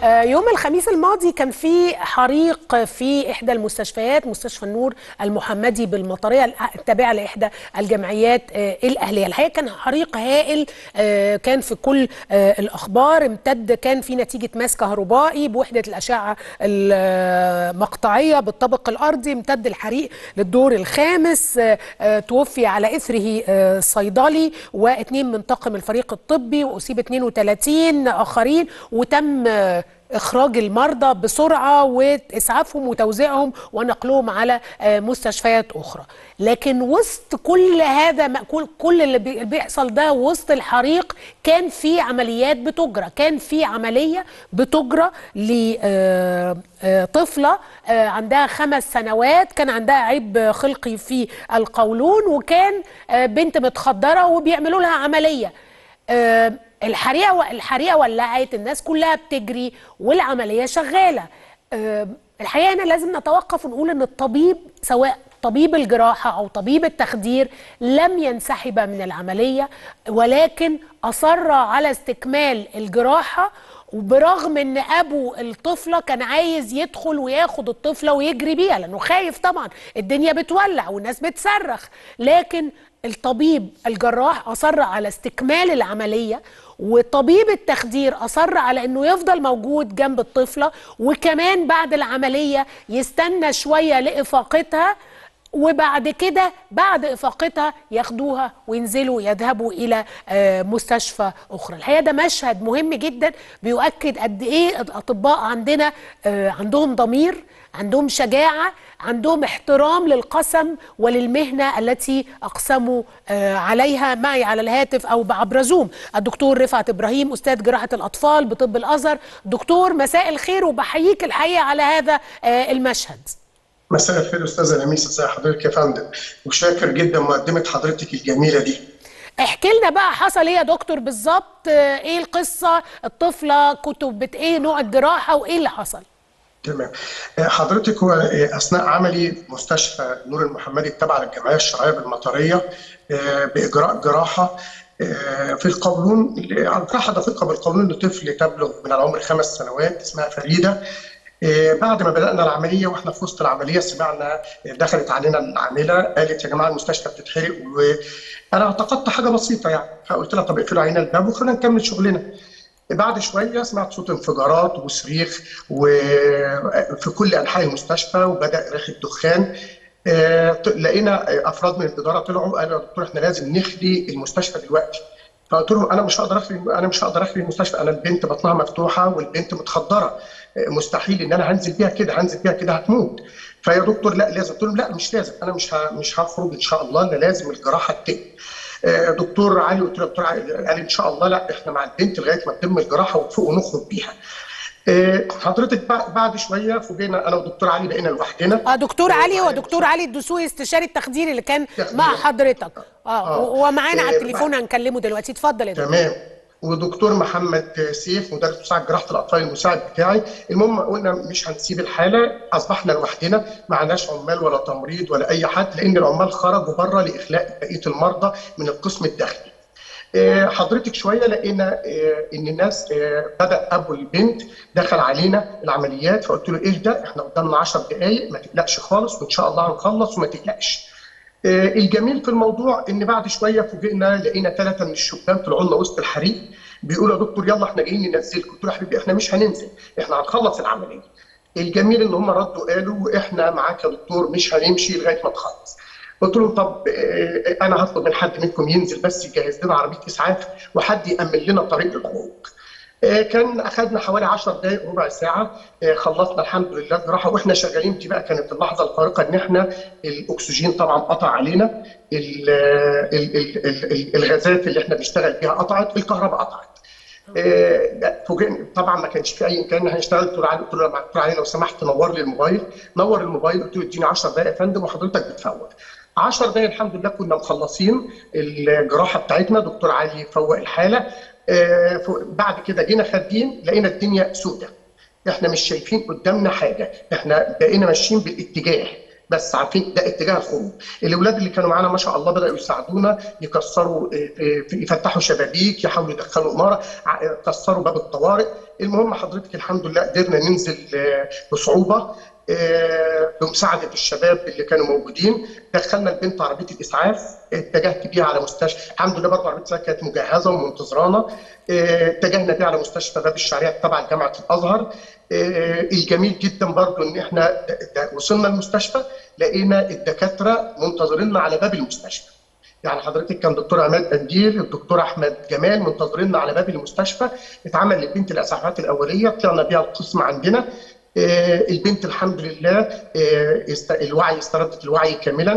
آه، يوم الخميس الماضي كان في حريق في احدى المستشفيات مستشفى النور المحمدي بالمطريه التابعه لاحدى الجمعيات آه، الاهليه الحقيقه كان حريق هائل آه، كان في كل آه، الاخبار امتد كان في نتيجه ماس كهربائي بوحده الاشعه المقطعيه بالطابق الارضي امتد الحريق للدور الخامس آه، آه، توفي على اثره آه، صيدلي واثنين من طاقم الفريق الطبي واصيب 32 اخرين وتم آه، اخراج المرضى بسرعه واسعافهم وتوزيعهم ونقلهم على آه، مستشفيات اخرى لكن وسط كل هذا ما- كل كل اللي بي- بيحصل ده وسط الحريق كان في عمليات بتجرى كان في عمليه بتجرى لطفله عندها خمس سنوات كان عندها عيب خلقي في القولون وكان آه، بنت متخدره وبيعملوا لها عمليه آه، الحريقه الحريقه ولعت الناس كلها بتجري والعمليه شغاله آه، الحقيقه هنا لازم نتوقف ونقول ان الطبيب سواء طبيب الجراحه او طبيب التخدير لم ينسحب من العمليه ولكن اصر على استكمال الجراحه وبرغم ان ابو الطفله كان عايز يدخل وياخد الطفله ويجري بيها لانه خايف طبعا الدنيا بتولع والناس بتصرخ لكن الطبيب الجراح اصر على استكمال العمليه وطبيب التخدير اصر على انه يفضل موجود جنب الطفله وكمان بعد العمليه يستنى شويه لافاقتها وبعد كده بعد افاقتها ياخدوها وينزلوا يذهبوا الى آه، مستشفى اخرى الحقيقه ده مشهد مهم جدا بيؤكد قد ايه الاطباء عندنا آه، عندهم ضمير عندهم شجاعه عندهم احترام للقسم وللمهنه التي اقسموا آه، عليها معي على الهاتف او عبر زوم الدكتور رفعت ابراهيم استاذ جراحه الاطفال بطب الازهر دكتور مساء الخير وبحييك الحقيقه على هذا آه، المشهد مساء الخير استاذه لميس ازي حضرتك يا فندم وشاكر جدا مقدمه حضرتك الجميله دي احكي لنا بقى حصل ايه يا دكتور بالظبط آه، ايه القصه الطفله كنتوا بت ايه نوع الجراحه وايه اللي حصل تمام آه، حضرتك هو آه، اثناء عملي في مستشفى نور المحمدي التابعه للجمعيه الشرعيه بالمطريه آه، باجراء جراحه آه، في القولون جراحه دقيقه بالقولون لطفل تبلغ من العمر خمس سنوات اسمها فريده آه، بعد ما بدانا العمليه واحنا في وسط العمليه سمعنا دخلت علينا العامله قالت يا جماعه المستشفى بتتحرق وانا اعتقدت حاجه بسيطه يعني فقلت لها طب اقفلوا علينا الباب وخلينا نكمل شغلنا بعد شويه سمعت صوت انفجارات وصريخ وفي كل انحاء المستشفى وبدا ريحه دخان آه، ط- لقينا افراد من الاداره طلعوا قالوا يا دكتور احنا لازم نخلي المستشفى دلوقتي فقلت لهم انا مش هقدر اخلي انا مش هقدر اخلي المستشفى انا البنت بطنها مفتوحه والبنت متخدره آه، مستحيل ان انا هنزل بيها كده هنزل بيها كده هتموت فيا دكتور لا لازم قلت لهم لا مش لازم انا مش ه- مش هخرج ان شاء الله انا لازم الجراحه تتم آه، دكتور علي قلت له دكتور علي قال ان شاء الله لا احنا مع البنت لغايه ما تتم الجراحه وتفوق ونخرج بيها آه، حضرتك بع- بعد شويه فوجئنا انا ودكتور علي بقينا لوحدنا اه دكتور آه، علي معايا ودكتور علي الدسوقي استشاري التخدير اللي كان تخدير. مع حضرتك اه آه. و- ومعانا على آه، التليفون هنكلمه دلوقتي اتفضل يا دكتور تمام ودكتور محمد سيف مدرس مساعد جراحه الاطفال المساعد بتاعي المهم قلنا مش هنسيب الحاله اصبحنا لوحدنا ما عندناش عمال ولا تمريض ولا اي حد لان العمال خرجوا بره لاخلاء بقيه المرضى من القسم الداخلي آه، حضرتك شويه لقينا آه، ان الناس آه، بدا ابو البنت دخل علينا العمليات فقلت له اهدى احنا قدامنا 10 دقائق ما تقلقش خالص وان شاء الله هنخلص وما تقلقش آه، الجميل في الموضوع ان بعد شويه فوجئنا لقينا ثلاثه من الشبان طلعوا لنا وسط الحريق بيقولوا يا دكتور يلا احنا جايين ننزلكم قلت له يا حبيبي احنا مش هننزل احنا هنخلص العمليه الجميل ان هم ردوا قالوا احنا معاك يا دكتور مش هنمشي لغايه ما تخلص قلت لهم طب آه، انا هطلب من حد منكم ينزل بس يجهز لنا عربيه اسعاف وحد يامن لنا طريق الخروج آه، كان اخذنا حوالي 10 دقائق ربع ساعه آه، خلصنا الحمد لله الجراحه واحنا شغالين دي بقى كانت اللحظه الفارقه ان احنا الاكسجين طبعا قطع علينا ال- ال- ال- ال- ال- الغازات اللي احنا بنشتغل بيها قطعت الكهرباء قطعت آه، لا، فوجئنا طبعا ما كانش في اي امكان هنشتغل قلت له علي قلت له لما- قلت له علي لو سمحت نور لي الموبايل نور الموبايل قلت له اديني 10 دقائق يا فندم وحضرتك بتفوت 10 دقائق الحمد لله كنا مخلصين الجراحه بتاعتنا دكتور علي فوق الحاله آه، ف- بعد كده جينا خارجين لقينا الدنيا سودة احنا مش شايفين قدامنا حاجه احنا بقينا ماشيين بالاتجاه بس عارفين ده اتجاه الخروج الاولاد اللي كانوا معانا ما شاء الله بداوا يساعدونا يكسروا يفتحوا شبابيك يحاولوا يدخلوا اماره كسروا باب الطوارئ المهم حضرتك الحمد لله قدرنا ننزل بصعوبه بمساعده الشباب اللي كانوا موجودين دخلنا البنت عربيه الاسعاف اتجهت بيها على مستشفى الحمد لله برضه عربيه الاسعاف كانت مجهزه ومنتظرانا اتجهنا بيها على مستشفى باب الشعريه تبع جامعه الازهر الجميل جدا برضه ان احنا وصلنا المستشفى لقينا الدكاتره منتظريننا على باب المستشفى يعني حضرتك كان دكتور عماد قنديل الدكتور احمد جمال منتظريننا على باب المستشفى اتعمل للبنت الاسعافات الاوليه طلعنا بيها القسم عندنا البنت الحمد لله الوعي استردت الوعي كاملا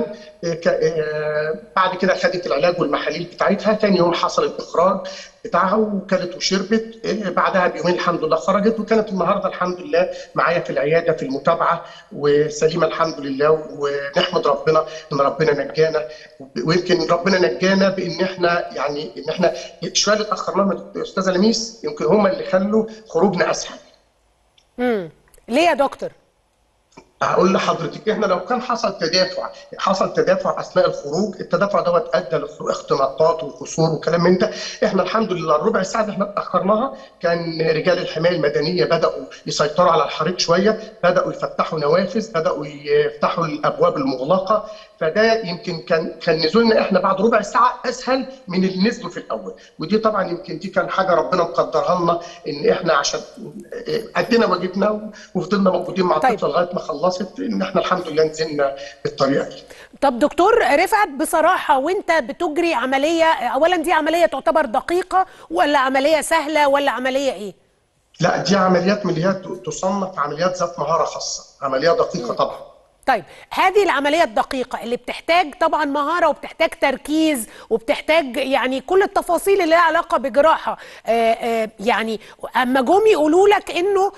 بعد كده خدت العلاج والمحاليل بتاعتها ثاني يوم حصل الاخراج بتاعها وكلت وشربت بعدها بيومين الحمد لله خرجت وكانت النهارده الحمد لله معايا في العياده في المتابعه وسليمه الحمد لله ونحمد ربنا ان ربنا نجانا ويمكن ربنا نجانا بان احنا يعني ان احنا شويه اللي اتاخرنا استاذه لميس يمكن هم اللي خلوا خروجنا اسهل. امم ليه يا دكتور؟ هقول لحضرتك احنا لو كان حصل تدافع حصل تدافع اثناء الخروج التدافع دوت ادى لاختناقات وكسور وكلام من ده احنا الحمد لله الربع ساعه اللي احنا اتاخرناها كان رجال الحمايه المدنيه بداوا يسيطروا على الحريق شويه بداوا يفتحوا نوافذ بداوا يفتحوا الابواب المغلقه فده يمكن كان كان نزولنا احنا بعد ربع ساعه اسهل من اللي نزلوا في الاول ودي طبعا يمكن دي كان حاجه ربنا مقدرها لنا ان احنا عشان ادينا واجبنا وفضلنا موجودين مع الطفله طيب. لغايه ما خلصت ان احنا الحمد لله نزلنا بالطريقه دي. طب دكتور رفعت بصراحه وانت بتجري عمليه اولا دي عمليه تعتبر دقيقه ولا عمليه سهله ولا عمليه ايه؟ لا دي عمليات من اللي هي تصنف عمليات ذات مهاره خاصه، عمليه دقيقه طبعا. طيب هذه العملية الدقيقة اللي بتحتاج طبعا مهارة وبتحتاج تركيز وبتحتاج يعني كل التفاصيل اللي لها علاقة بجراحة آآ آآ يعني أما جم يقولوا لك إنه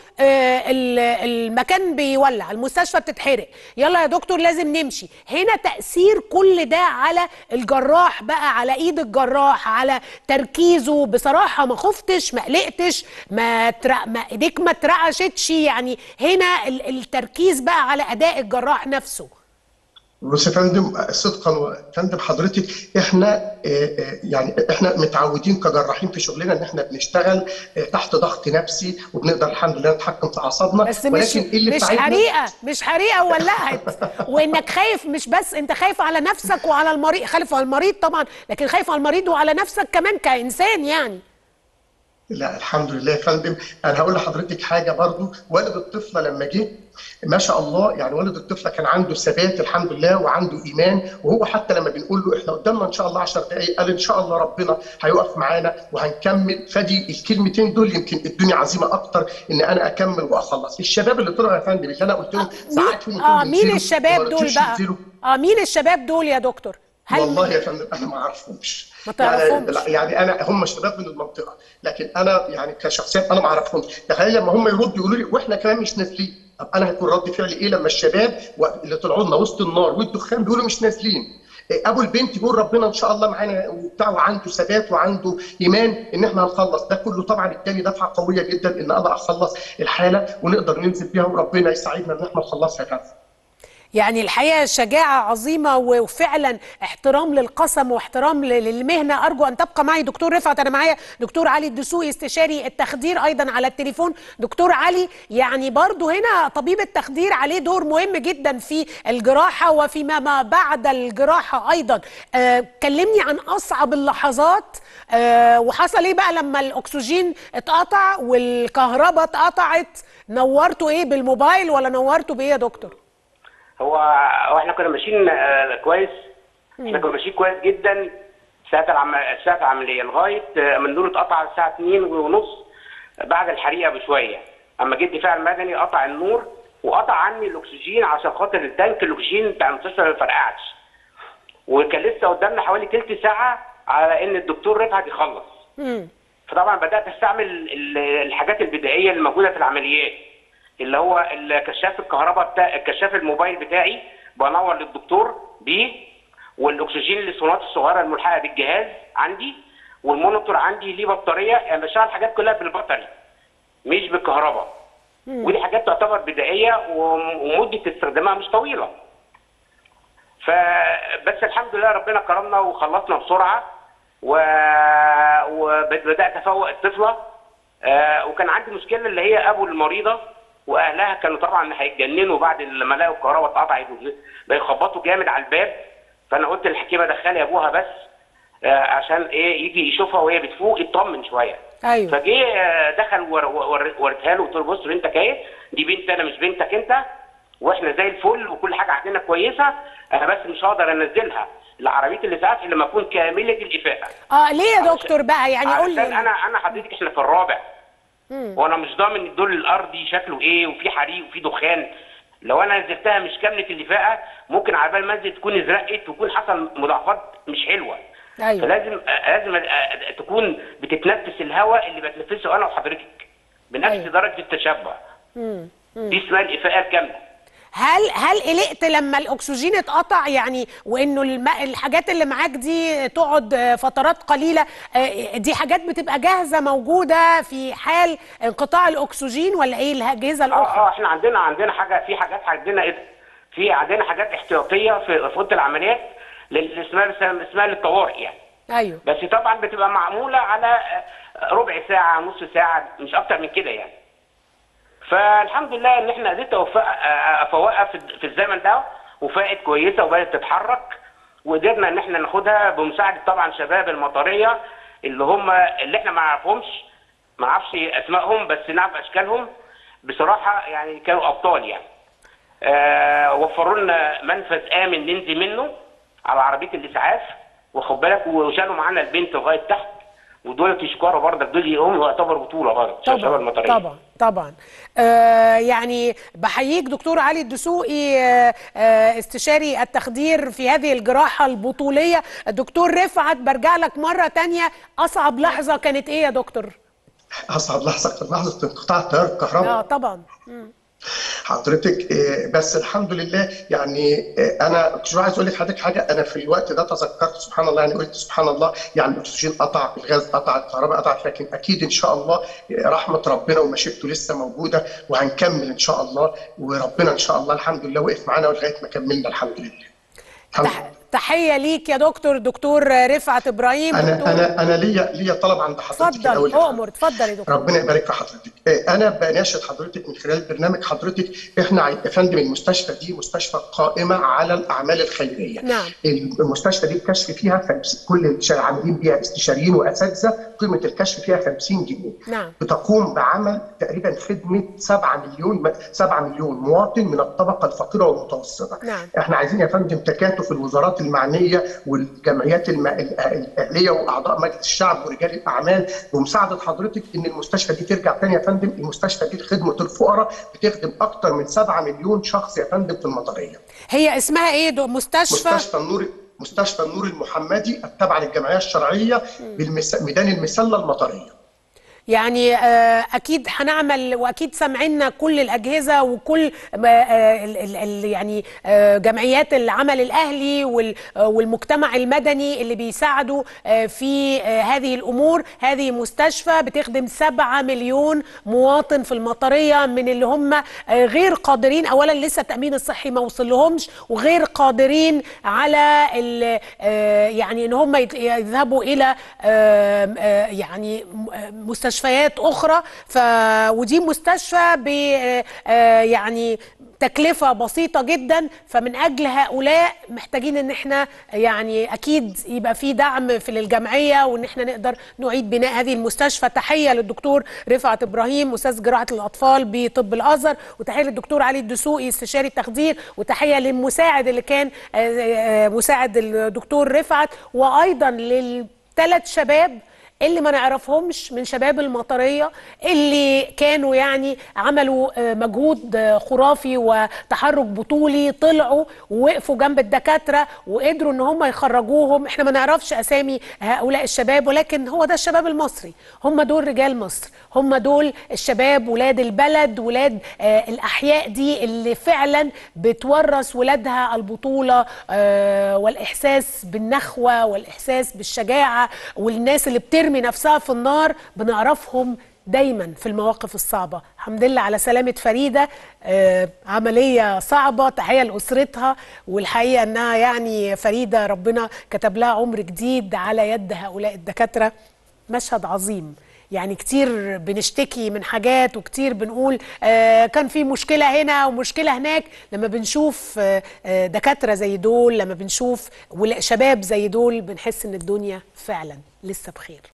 المكان بيولع المستشفى بتتحرق يلا يا دكتور لازم نمشي هنا تأثير كل ده على الجراح بقى على إيد الجراح على تركيزه بصراحة ما خفتش ما قلقتش ما, ترق ما إيديك ما اترعشتش يعني هنا التركيز بقى على أداء الجراح نفسه بص يا فندم صدقا فندم حضرتك احنا يعني احنا متعودين كجراحين في شغلنا ان احنا بنشتغل تحت ضغط نفسي وبنقدر الحمد لله نتحكم في اعصابنا بس مش اللي مش حريقه مش حريقه ولعت وانك خايف مش بس انت خايف على نفسك وعلى المريض خايف على المريض طبعا لكن خايف على المريض وعلى نفسك كمان كانسان يعني لا الحمد لله يا فندم انا هقول لحضرتك حاجه برضو والد الطفله لما جه ما شاء الله يعني والد الطفله كان عنده ثبات الحمد لله وعنده ايمان وهو حتى لما بنقول له احنا قدامنا ان شاء الله 10 دقائق قال ان شاء الله ربنا هيقف معانا وهنكمل فدي الكلمتين دول يمكن ادوني عزيمه اكتر ان انا اكمل واخلص الشباب اللي طلعوا يا فندم اللي انا قلت لهم ساعات فيهم اه مين الشباب دول بقى اه مين الشباب دول يا دكتور هل والله يا فندم انا ما اعرفهمش ما تعرفهمش يعني, يعني انا هم شباب من المنطقه لكن انا يعني كشخصيا انا ما اعرفهمش تخيل لما هم يردوا يقولوا لي واحنا كمان مش نازلين طب انا هيكون رد فعلي ايه لما الشباب اللي طلعوا لنا وسط النار والدخان بيقولوا مش نازلين ابو البنت يقول ربنا ان شاء الله معانا وبتاع وعنده ثبات وعنده ايمان ان احنا هنخلص ده كله طبعا اداني دفعه قويه جدا ان اقدر اخلص الحاله ونقدر ننزل بيها وربنا يساعدنا ان احنا نخلصها كده يعني الحقيقه شجاعه عظيمه وفعلا احترام للقسم واحترام للمهنه ارجو ان تبقى معي دكتور رفعت انا معايا دكتور علي الدسوقي استشاري التخدير ايضا على التليفون دكتور علي يعني برضو هنا طبيب التخدير عليه دور مهم جدا في الجراحه وفيما ما بعد الجراحه ايضا آه كلمني عن اصعب اللحظات آه وحصل ايه بقى لما الاكسجين اتقطع والكهرباء اتقطعت نورتوا ايه بالموبايل ولا نورتوا بايه يا دكتور هو هو احنا كنا ماشيين آه كويس احنا كنا ماشيين كويس جدا ساعه العم... ساعه العمليه لغايه ما النور اتقطع الساعه 2 ونص بعد الحريقه بشويه اما جه الدفاع المدني قطع النور وقطع عني الاكسجين عشان خاطر التانك الاكسجين بتاع المستشفى ما فرقعش وكان لسه قدامنا حوالي تلت ساعه على ان الدكتور رفعت يخلص فطبعا بدات استعمل الحاجات البدائيه اللي موجوده في العمليات اللي هو الكشاف الكهرباء بتاع الكشاف الموبايل بتاعي بنور للدكتور بيه والاكسجين الاسطوانات الصغيره الملحقه بالجهاز عندي والمونيتور عندي ليه بطاريه يعني بشتغل الحاجات كلها بالبطاري مش بالكهرباء ودي حاجات تعتبر بدائيه ومده استخدامها مش طويله فبس الحمد لله ربنا كرمنا وخلصنا بسرعه و... وبدات افوق الطفله آه، وكان عندي مشكله اللي هي ابو المريضه واهلها كانوا طبعا هيتجننوا بعد لما لقوا الكهرباء اتقطعت بيخبطوا جامد على الباب فانا قلت للحكيمه دخلي ابوها بس آه، عشان ايه يجي يشوفها وهي بتفوق يطمن شويه ايوه فجه آه، دخل ور- ور- وريتها له قلت له بص بنتك اهي دي بنت انا مش بنتك انت واحنا زي الفل وكل حاجه عندنا كويسه انا بس مش هقدر انزلها العربيه اللي اسعاف لما اكون كامله الافاءه اه ليه يا دكتور بقى يعني قول علشان لي انا انا حضرتك احنا في الرابع وانا مش ضامن الدور الارضي شكله ايه وفي حريق وفي دخان لو انا نزلتها مش كامله الافاءه ممكن على بال ما انزل تكون ازرقت ويكون حصل مضاعفات مش حلوه ايوه فلازم آه، لازم آه، تكون بتتنفس الهواء اللي بتنفسه انا وحضرتك بنفس أيوة. درجه التشبع دي اسمها الافاءه الكامله هل هل قلقت لما الاكسجين اتقطع يعني وانه الم... الحاجات اللي معاك دي تقعد آه، فترات قليله آه، دي حاجات بتبقى جاهزه موجوده في حال انقطاع الاكسجين ولا ايه الاجهزه اه الاخرى اه احنا عندنا عندنا حاجه في حاجات عندنا ايه في عندنا حاجات احتياطيه في في اوضه العمليات اللي اسمها اسمها للطوارئ يعني ايوه بس طبعا بتبقى معموله على آه، ربع ساعه نص ساعه مش اكتر من كده يعني فالحمد لله ان احنا قدرت أوفق- آه، افوقها في في الزمن ده وفاقت كويسه وبدات تتحرك وقدرنا ان احنا ناخدها بمساعده طبعا شباب المطريه اللي هم اللي احنا ما نعرفهمش ما اعرفش اسمائهم بس نعرف اشكالهم بصراحه يعني كانوا ابطال يعني آه وفروا لنا منفذ امن ننزل منه على عربيه الاسعاف واخد بالك وشالوا معانا البنت لغايه تحت ودول يشكروا برضك دول هم يعتبر بطوله برضه شباب طبعا المطريه طبعا طبعا آه يعني بحييك دكتور علي الدسوقي آه آه استشاري التخدير في هذه الجراحه البطوليه الدكتور رفعت برجع لك مره تانية اصعب لحظه كانت ايه يا دكتور اصعب لحظه كانت لحظه انقطاع التيار الكهرباء اه طبعا مم. حضرتك آه، بس الحمد لله يعني آه، انا كنت عايز اقول لك حضرتك حاجه انا في الوقت ده تذكرت سبحان الله يعني قلت سبحان الله يعني الاكسجين قطع الغاز قطع الكهرباء قطعت لكن اكيد ان شاء الله آه، رحمه ربنا ومشيئته لسه موجوده وهنكمل ان شاء الله وربنا ان شاء الله الحمد لله وقف معانا لغايه ما كملنا الحمد لله الحمد تح- لله تحيه ليك يا دكتور دكتور رفعت ابراهيم انا دكتور انا انا ليا ليا طلب عند حضرتك اتفضل الأول. اؤمر اتفضل يا دكتور ربنا يبارك في حضرتك آه، انا بناشد حضرتك من خلال برنامج حضرتك احنا عاي- يا فندم المستشفى دي مستشفى قائمه على الاعمال الخيريه نعم. المستشفى دي الكشف فيها خمس- كل اللي عاملين بيها استشاريين واساتذه قيمه الكشف فيها 50 جنيه نعم. بتقوم بعمل تقريبا خدمه 7 مليون 7 مليون مواطن من الطبقه الفقيره والمتوسطه نعم. احنا عايزين يا فندم تكاتف الوزارات المعنيه والجمعيات الم- الأ- الاهليه واعضاء مجلس الشعب ورجال الاعمال بمساعده حضرتك ان المستشفى دي ترجع تاني يا فندم المستشفى دي لخدمه الفقراء بتخدم اكتر من 7 مليون شخص يا فندم في المطريه هي اسمها ايه دو مستشفى مستشفى النور مستشفى النور المحمدي التابعه للجمعيه الشرعيه بالمس... ميدان المسله المطريه يعني آه، اكيد هنعمل واكيد سامعيننا كل الاجهزه وكل ما، آه، ال- ال- ال- يعني آه، جمعيات العمل الاهلي وال- آه، والمجتمع المدني اللي بيساعدوا آه، في آه، هذه الامور هذه مستشفى بتخدم 7 مليون مواطن في المطريه من اللي هم آه، غير قادرين اولا لسه التامين الصحي ما وصلهمش وغير قادرين على ال- آه، يعني ان هم يت- يذهبوا الى آه، آه، يعني م- آه، مستشفيات اخرى ف ودي مستشفى ب آه، يعني تكلفة بسيطة جدا فمن أجل هؤلاء محتاجين إن إحنا يعني أكيد يبقى في دعم في الجمعية وإن إحنا نقدر نعيد بناء هذه المستشفى تحية للدكتور رفعت إبراهيم أستاذ جراحة الأطفال بطب الأزهر وتحية للدكتور علي الدسوقي استشاري التخدير وتحية للمساعد اللي كان آه، آه، مساعد الدكتور رفعت وأيضا للثلاث شباب اللي ما نعرفهمش من شباب المطرية اللي كانوا يعني عملوا آه، مجهود آه، خرافي وتحرك بطولي طلعوا ووقفوا جنب الدكاترة وقدروا ان هم يخرجوهم احنا ما نعرفش اسامي هؤلاء الشباب ولكن هو ده الشباب المصري هم دول رجال مصر هم دول الشباب ولاد البلد ولاد آه، الاحياء دي اللي فعلا بتورث ولادها البطولة آه، والاحساس بالنخوة والاحساس بالشجاعة والناس اللي بترمي نفسها في النار بنعرفهم دايما في المواقف الصعبة الحمد لله على سلامة فريدة آه عملية صعبة تحية لأسرتها والحقيقة أنها يعني فريدة ربنا كتب لها عمر جديد على يد هؤلاء الدكاترة مشهد عظيم يعني كتير بنشتكي من حاجات وكتير بنقول آه كان في مشكلة هنا ومشكلة هناك لما بنشوف آه آه دكاترة زي دول لما بنشوف شباب زي دول بنحس ان الدنيا فعلا لسه بخير